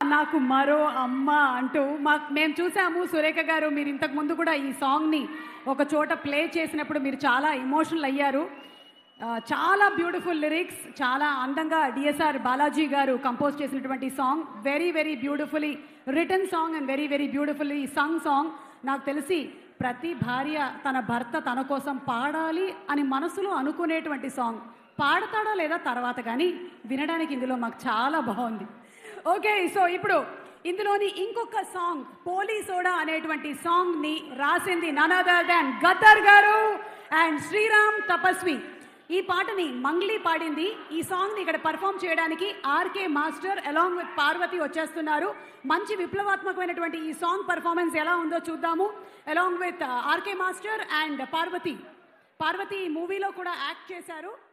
నాకు మరో అమ్మ అంటూ మాకు మేము చూసాము సురేఖ గారు మీరు ఇంతకు ముందు కూడా ఈ సాంగ్ని ఒక చోట ప్లే చేసినప్పుడు మీరు చాలా ఎమోషనల్ అయ్యారు ఆ, చాలా బ్యూటిఫుల్ లిరిక్స్ చాలా అందంగా డిఎస్ఆర్ బాలాజీ గారు కంపోజ్ చేసినటువంటి song very very beautifully written song and very very beautifully sung song నాకు తెలిసి ప్రతి భార్య తన భర్త తన కోసం పాడాలి అని మనసులో అనుకునేటువంటి సాంగ్ పాడతాడా లేదా తర్వాత కానీ వినడానికి ఇందులో మాకు చాలా బాగుంది ఓకే సో ఇప్పుడు ఇందులోని ఇంకొక సాంగ్ పోలీసోడా అనేటువంటి సాంగ్ ని రాసింది నన్ అదర్ దాన్ గద్దర్ గారు అండ్ శ్రీరామ్ తపస్వి ఈ పాటని మంగ్లీ పాడింది ఈ సాంగ్ ని ఇక్కడ పర్ఫామ్ చేయడానికి RK master along with Parvathi వచ్చేస్తున్నారు మంచి విప్లవాత్మకమైనటువంటి ఈ సాంగ్ పర్ఫార్మెన్స్ ఎలా ఉందో చూద్దాము along with RK master and Parvathi Parvathi ఈ మూవీలో కూడా యాక్ట్ చేశారు